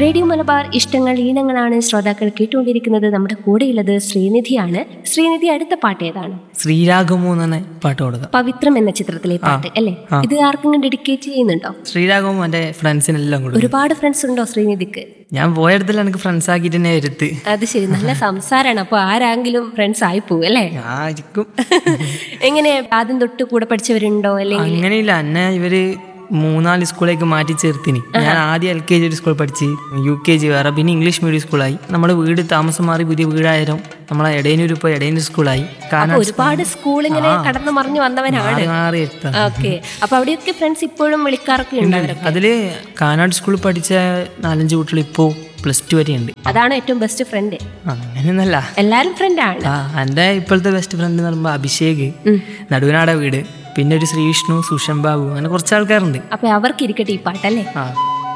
radio Malabar ഇഷ്ടങ്ങൾ ഈണങ്ങളാണ് ശ്രോതാക്കൾ കേട്ടുകൊണ്ടിരിക്കുന്നത് നമ്മുടെ കൂടെയുള്ളത് ശ്രീനിധിയാണ് ശ്രീനിധി അടുത്ത പാട്ട് ഏതാണ് ശ്രീരാഗമോ എന്നാണ് പാട്ട് കൊടുക്കുക പവിത്രം എന്ന ചിത്രത്തിലെ പാട്ട് അല്ലേ ഇത് ആർക്കെങ്കിലും ഡെഡിക്കേറ്റ് ചെയ്യുന്നുണ്ടോ ശ്രീരാഗവും എൻ്റെ ഫ്രണ്ട്സിനെല്ലാം കൊടുക്കും ഒരുപാട് ഫ്രണ്ട്സ് ഉണ്ടോ ശ്രീനിധിക്ക് ഞാൻ പോയടത്തിൽ എനിക്ക് ഫ്രണ്ട്സ് ആക്കിയിട്ട് തന്നെ വരുത്ത് അത് ശരി നല്ല സംസാരമാണ് അപ്പൊ ആരെങ്കിലും ഫ്രണ്ട്സ് ആയി പോകും അല്ലേ ആയിരിക്കും എങ്ങനെ ആദ്യം തൊട്ട് കൂടെ പഠിച്ചവരുണ്ടോ അല്ലെങ്കിൽ അങ്ങനെയില്ല എന്നെ ഇവര് മൂന്നാല് സ്കൂളിലേക്ക് മാറ്റി ചേർത്തിന് ഞാൻ ആദ്യം എൽ കെ ജി ഒരു സ്കൂളിൽ പഠിച്ച് യു കെ ജി വേറെ പിന്നെ ഇംഗ്ലീഷ് മീഡിയം സ്കൂളായി നമ്മുടെ വീട് താമസം മാറി പുതിയ വീടായാലും നമ്മളെ എടയനൂർ ഇപ്പോൾ എടയനൂർ സ്കൂളായി കാരണം ഒരുപാട് സ്കൂൾ ഇങ്ങനെ കടന്നു മറിഞ്ഞു വന്നവനാണ് മാറി മാറി എത്താം ഓക്കെ അപ്പൊ അവിടെയൊക്കെ ഫ്രണ്ട്സ് ഇപ്പോഴും വിളിക്കാറൊക്കെ ഉണ്ട് അവരൊക്കെ അതില് കാനാട് സ്കൂളിൽ പഠിച്ച നാലഞ്ച് കുട്ടികൾ ഇപ്പോൾ പ്ലസ് ടു വരെ ഉണ്ട് അതാണ് ഏറ്റവും ബെസ്റ്റ് ഫ്രണ്ട് അങ്ങനെയൊന്നല്ല എല്ലാരും ഫ്രണ്ടാണ് ആ എൻ്റെ ഇപ്പോഴത്തെ ബെസ്റ്റ് ഫ്രണ്ട് എന്ന് പറയുമ്പോൾ അഭിഷേക് നടുവനാട വീട് പിന്നെ ഒരു ശ്രീവിഷ്ണു സുഷൻ ബാബു അങ്ങനെ കുറച്ച് ആൾക്കാരുണ്ട് അപ്പൊ അവർക്ക് ഇരിക്കട്ടെ ഈ പാട്ടല്ലേ ആ